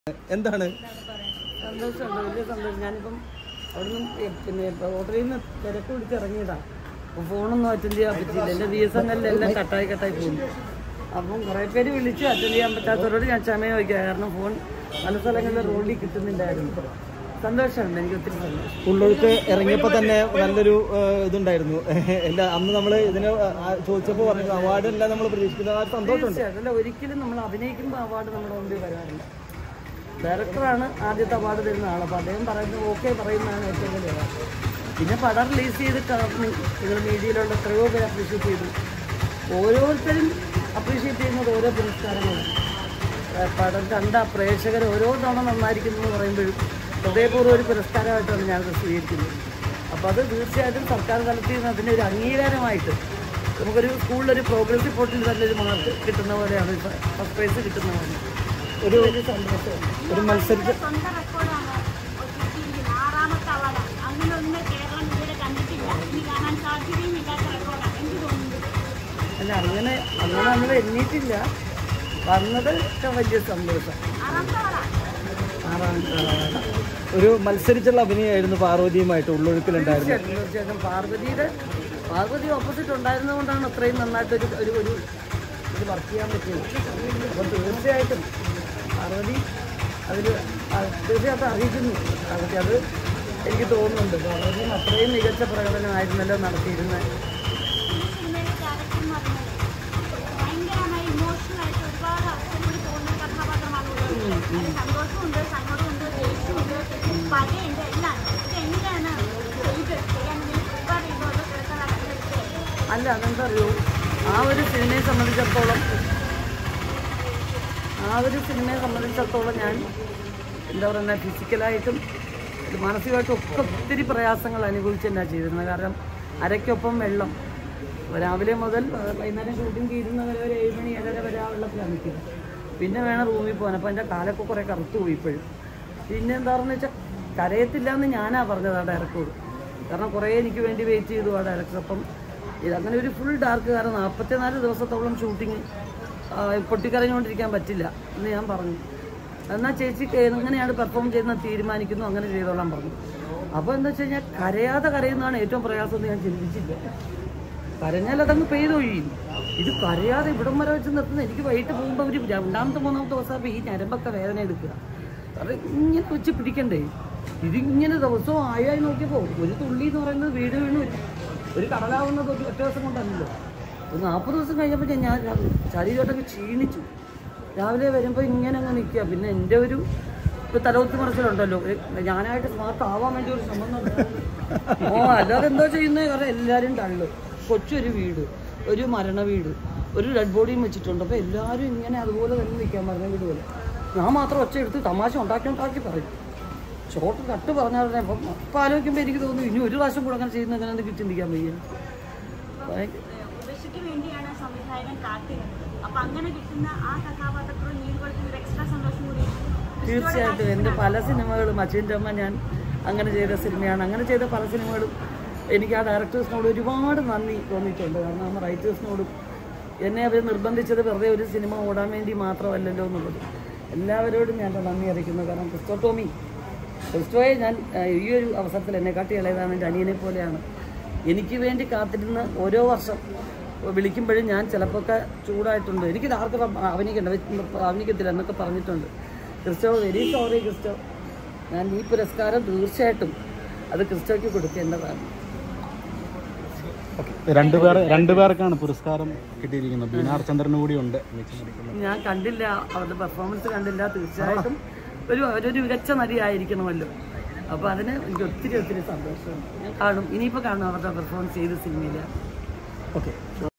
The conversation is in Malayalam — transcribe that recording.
എന്താണ് സന്തോഷമുണ്ട് വലിയ സന്തോഷം ഞാനിപ്പം അവിടുന്ന് എ- പിന്നെ ഇപ്പൊ ഹോട്ടലിൽ നിന്ന് തിരക്ക് പിടിച്ച് ഇറങ്ങിയതാണ് അപ്പോൾ ഫോണൊന്നും അറ്റൻഡ് ചെയ്യാൻ പറ്റില്ല എൻ്റെ ബി എസ് എൻ എല്ലാം കട്ടായി കട്ടായി പോകുന്നു അപ്പം കുറേ പേര് വിളിച്ച് അറ്റൻഡ് ചെയ്യാൻ പറ്റാത്തവരോട് ഞാൻ ക്ഷമ ചോദിക്കുക കാരണം ഫോൺ പല സ്ഥലങ്ങളിൽ റോഡിൽ കിട്ടുന്നില്ലായിരുന്നു സന്തോഷമുണ്ട് എനിക്ക് ഒത്തിരി സന്തോഷം ഉള്ളൊഴുക്ക് ഇറങ്ങിയപ്പോ തന്നെ നല്ലൊരു ഏഹ്, ഇതുണ്ടായിരുന്നു എല്ലാ അന്ന് നമ്മൾ ഇതിന് ചോദിച്ചപ്പോൾ പറഞ്ഞു അവാർഡ് എല്ലാം നമ്മൾ പ്രതീക്ഷിക്കുന്ന ആ ഒരു സന്തോഷമുണ്ട് തീർച്ചയായിട്ടും അല്ല ഒരിക്കലും നമ്മൾ അഭിനയിക്കുമ്പോൾ അവാർഡ് നമ്മുടെ മുമ്പിൽ വരാറില്ല ഡയറക്ടറാണ് ആദ്യത്തെ അവാർഡ് തരുന്ന ആൾ അപ്പോൾ അദ്ദേഹം പറയുന്നത് ഓക്കെ പറയുന്നതാണ് ഏറ്റവും വലിയ അവാർഡ് പിന്നെ പടം റിലീസ് ചെയ്ത് നിങ്ങൾ മീഡിയയിലുള്ള എത്രയോ പേര് അപ്രീഷിയേറ്റ് ചെയ്തു ഓരോരുത്തരും അപ്രീഷിയേറ്റ് ചെയ്യുന്നത് ഓരോ പുരസ്കാരങ്ങളാണ് ഏഹ് പടം കണ്ട പ്രേക്ഷകർ ഓരോ തവണ നന്നായിരിക്കുന്നു എന്ന് പറയുമ്പോഴും ഹൃദയപൂർവ്വം ഒരു പുരസ്കാരമായിട്ടാണ് ഞാനത് സ്വീകരിക്കുന്നത് അപ്പോൾ അത് തീർച്ചയായിട്ടും സർക്കാർ തലത്തിൽ നിന്ന് അതിൻ്റെ ഒരു അംഗീകാരമായിട്ട് നമുക്കൊരു സ്കൂളിലൊരു പ്രോഗ്രസ് റിപ്പോർട്ടിൽ തന്നെ ഒരു മാർക്ക് കിട്ടുന്ന പോലെയാണ് ഫസ്റ്റ് പ്രൈസ് കിട്ടുന്ന പോലെ ഒരു വലിയ സന്തോഷമാണ് ഒരു മത്സരിച്ച് സ്വന്തം റെക്കോർഡാണ് കിട്ടിയിരിക്കുന്നത് ആറാമത്തെ അവാർഡാണ് അങ്ങനെ ഒന്നും കേരളം ഇതുവരെ കണ്ടിട്ടില്ല ഇനി കാണാൻ സാധ്യതയും ഇല്ലാത്ത റെക്കോർഡാണ് എനിക്ക് തോന്നുന്നത് അല്ല അങ്ങനെ അങ്ങനെ നമ്മൾ എണ്ണീട്ടില്ല വന്നത് ഒക്കെ വലിയ സന്തോഷം ആറാമത്തെ അവാർഡാണ് ആറാമത്തെ അവാർഡ് ഒരു മത്സരിച്ചുള്ള അഭിനയമായിരുന്നു പാർവതിയുമായിട്ട് ഉള്ളൊഴുക്കിലുണ്ടായിരുന്നു തീർച്ചയായിട്ടും തീർച്ചയായിട്ടും പാർവതിയുടെ പാർവതി ഓപ്പോസിറ്റ് ഉണ്ടായിരുന്നതുകൊണ്ടാണ് അത്രയും നന്നായിട്ട് ഒരു ഒരു ഒരു ഇത് വർക്ക് ചെയ്യാൻ പറ്റിയത് അപ്പം തീർച്ചയായിട്ടും പാർവതി അതിൽ തീർച്ചയായിട്ടും അറിയിക്കുന്നു പാർവതി അത് എനിക്ക് തോന്നുന്നുണ്ട് പാർവതി അത്രയും മികച്ച പ്രകടനമായിരുന്നല്ലോ നടത്തിയിരുന്നത് ഈ സിനിമയിലെ ക്യാരക്ടർ എന്ന് പറഞ്ഞാൽ ഭയങ്കരമായി ഇമോഷണൽ ആയിട്ട് ഒരുപാട് അർത്ഥം കൂടി തോന്നുന്ന കഥാപാത്രമാണ് ഉള്ളത് അതിൽ സന്തോഷമുണ്ട് സങ്കടമുണ്ട് ദേഷ്യമുണ്ട് പകയുണ്ട് എല്ലാം ഇത് എങ്ങനെയാണ് ചെയ്ത് ചെയ്യാൻ വേണ്ടി ഒരുപാട് ഇതുകൊണ്ട് കിടക്കാൻ അല്ല അതെന്താ അറിയോ ആ ഒരു സിനിമയെ സംബന്ധിച്ചിടത്തോളം ആ ഒരു സിനിമയെ സംബന്ധിച്ചിടത്തോളം ഞാൻ എന്താ പറയുക ഫിസിക്കലായിട്ടും മാനസികമായിട്ടും ഒക്കെ ഒത്തിരി പ്രയാസങ്ങൾ അനുഭവിച്ച് തന്നെ ചെയ്തിരുന്നത് കാരണം അരയ്ക്കൊപ്പം വെള്ളം രാവിലെ മുതൽ ഏഹ്, വൈകുന്നേരം ഷൂട്ടിംഗ് തീരുന്നവരെ ഒരു ഏഴ് മണി ഏഴര വരെ ആ വെള്ളത്തിലാണ് നിൽക്കുന്നത് പിന്നെ വേണം റൂമിൽ പോകാൻ അപ്പോൾ എൻ്റെ കാലൊക്കെ കുറേ കറുത്തു പോയി ഇപ്പോഴും പിന്നെ എന്താണെന്ന് വെച്ചാൽ കരയത്തില്ല എന്ന് ഞാനാ പറഞ്ഞത് ആ ഡയറക്ടറോട് കാരണം കുറേ എനിക്ക് വേണ്ടി വെയിറ്റ് ചെയ്തു ആ ഡയറക്ടർ അപ്പം ഇത് അങ്ങനെ ഒരു ഫുൾ ഡാർക്ക് കാരണം നാൽപ്പത്തിനാല് ദിവസത്തോളം ഷൂട്ടിങ് പൊട്ടിക്കരഞ്ഞുകൊണ്ടിരിക്കാൻ പറ്റില്ല എന്ന് ഞാൻ പറഞ്ഞു എന്നാൽ ചേച്ചി എങ്ങനെയാണ് പെർഫോം ചെയ്യുന്നത് തീരുമാനിക്കുന്നു അങ്ങനെ ചെയ്തോളാൻ പറഞ്ഞു അപ്പോൾ എന്താ വെച്ച് കഴിഞ്ഞാൽ കരയാതെ കരയുന്നതാണ് ഏറ്റവും പ്രയാസം എന്ന് ഞാൻ ചിന്തിച്ചില്ല കരഞ്ഞാൽ അതങ്ങ് പെയ്ത് ഒഴിയും ഇത് കരയാതെ ഇവിടം വരെ വെച്ച് നിർത്തുന്നത് എനിക്ക് വൈകിട്ട് പോകുമ്പോൾ ഒരു രണ്ടാമത്തെ മൂന്നാമത്തെ ദിവസം ഈ ഞരമ്പൊക്കെ വേദന എടുക്കുക കാരണം ഇങ്ങനെ വെച്ച് പിടിക്കണ്ടേ ഇതിങ്ങനെ ദിവസവും ആയായി നോക്കിയപ്പോൾ ഒരു തുള്ളി എന്ന് പറയുന്നത് വീട് വീണ് ഒരു- ഒരു കടലാവുന്നത് ഒരു ഒറ്റ ദിവസം കൊണ്ടല്ലല്ലോ ഒരു നാൽപ്പത് ദിവസം കഴിഞ്ഞപ്പോൾ ഞാൻ ഞാൻ ശരീരമായിട്ടൊക്കെ ക്ഷീണിച്ചു രാവിലെ വരുമ്പോൾ ഇങ്ങനെ അങ്ങ് നിൽക്കുക പിന്നെ എൻ്റെ ഒരു ഇപ്പോൾ തലകുത്തി മറിച്ചിലുണ്ടല്ലോ ഏ, ഞാനായിട്ട് സ്മാർട്ട് ആവാൻ വേണ്ടി ഒരു ശ്രമം നടത്തുന്നു. ഓ അല്ലാതെ എന്തോ ചെയ്യുന്നത് കാരണം എല്ലാവരും തള്ളു കൊച്ചൊരു വീട് ഒരു മരണ വീട് ഒരു ഡെഡ് ബോഡിയും വെച്ചിട്ടുണ്ട് അപ്പോൾ എല്ലാവരും ഇങ്ങനെ അതുപോലെ തന്നെ നിൽക്കാൻ പറഞ്ഞ വീട് പോലെ ഞാൻ മാത്രം ഒച്ച എടുത്ത് തമാശ ഉണ്ടാക്കി ഉണ്ടാക്കി പറയും ഷോർട്ട് കട്ട് പറഞ്ഞാൽ തന്നെ അപ്പം അപ്പം ആലോചിക്കുമ്പോൾ എനിക്ക് തോന്നുന്നു ഇനി ഒരു പ്രാവശ്യം കൂടെ അങ്ങനെ ചെയ്യുന്ന അങ്ങനെ എനിക്ക് ചിന്തിക്കാൻ വയ്യ ഭയങ്കര ഉർവശിക്ക് വേണ്ടിയാണ് സംവിധായകൻ കാത്തിരുന്നത് അപ്പൊ അങ്ങനെ കിട്ടുന്ന ആ കഥാപാത്രത്തോട് നീര് കൊടുക്കുന്ന ഒരു എക്സ്ട്രാ സന്തോഷം കൂടി തീർച്ചയായിട്ടും എൻ്റെ പല സിനിമകളും അച്ഛൻ്റെ അമ്മ ഞാൻ അങ്ങനെ ചെയ്ത സിനിമയാണ് അങ്ങനെ ചെയ്ത പല സിനിമകളും എനിക്ക് ആ ഡയറക്ടേഴ്സിനോട് ഒരുപാട് നന്ദി തോന്നിയിട്ടുണ്ട് കാരണം ആ റൈറ്റേഴ്സിനോടും എന്നെ അവർ നിർബന്ധിച്ചത് വെറുതെ ഒരു സിനിമ ഓടാൻ വേണ്ടി മാത്രമല്ലല്ലോ എന്നുള്ളത് എല്ലാവരോടും ഞാൻ നന്ദി അറിയിക്കുന്നു കാരണം ക്രിസ്റ്റോ ടോമി ക്രിസ്റ്റോയെ ഞാൻ ആ, ഈ ഒരു അവസരത്തിൽ എന്നെ കാട്ടി ഇളയതാണ് എൻ്റെ അനിയനെ പോലെയാണ് എനിക്ക് വേണ്ടി കാത്തിരുന്ന് ഓരോ വർഷം വിളിക്കുമ്പോഴും ഞാൻ ചിലപ്പോഴൊക്കെ ചൂടായിട്ടുണ്ട് എനിക്കിത് ആർക്കും അഭിനയിക്കണ്ട അഭിനയിക്കത്തില്ല എന്നൊക്കെ പറഞ്ഞിട്ടുണ്ട് ക്രിസ്റ്റോ വെരി സോറി ക്രിസ്റ്റോ ഞാൻ ഈ പുരസ്കാരം തീർച്ചയായിട്ടും അത് ക്രിസ്റ്റോയ്ക്ക് കൊടുക്കേണ്ടതാണ് രണ്ടുപേർ രണ്ടുപേർക്കാണ് പുരസ്കാരം കിട്ടിയിരിക്കുന്നത് ബീനാർ ചന്ദ്രന് കൂടി ഉണ്ട് ഞാൻ കണ്ടില്ല അവരുടെ പെർഫോമൻസ് കണ്ടില്ല തീർച്ചയായിട്ടും ഒരു അവരൊരു മികച്ച നടിയായിരിക്കണമല്ലോ അപ്പോൾ അതിന് എനിക്ക് ഒത്തിരി ഒത്തിരി സന്തോഷമുണ്ട് ഞാൻ കാണും ഇനിയിപ്പോൾ കാണും അവരുടെ പെർഫോമൻസ് ചെയ്ത സിനിമയിൽ ഓക്കെ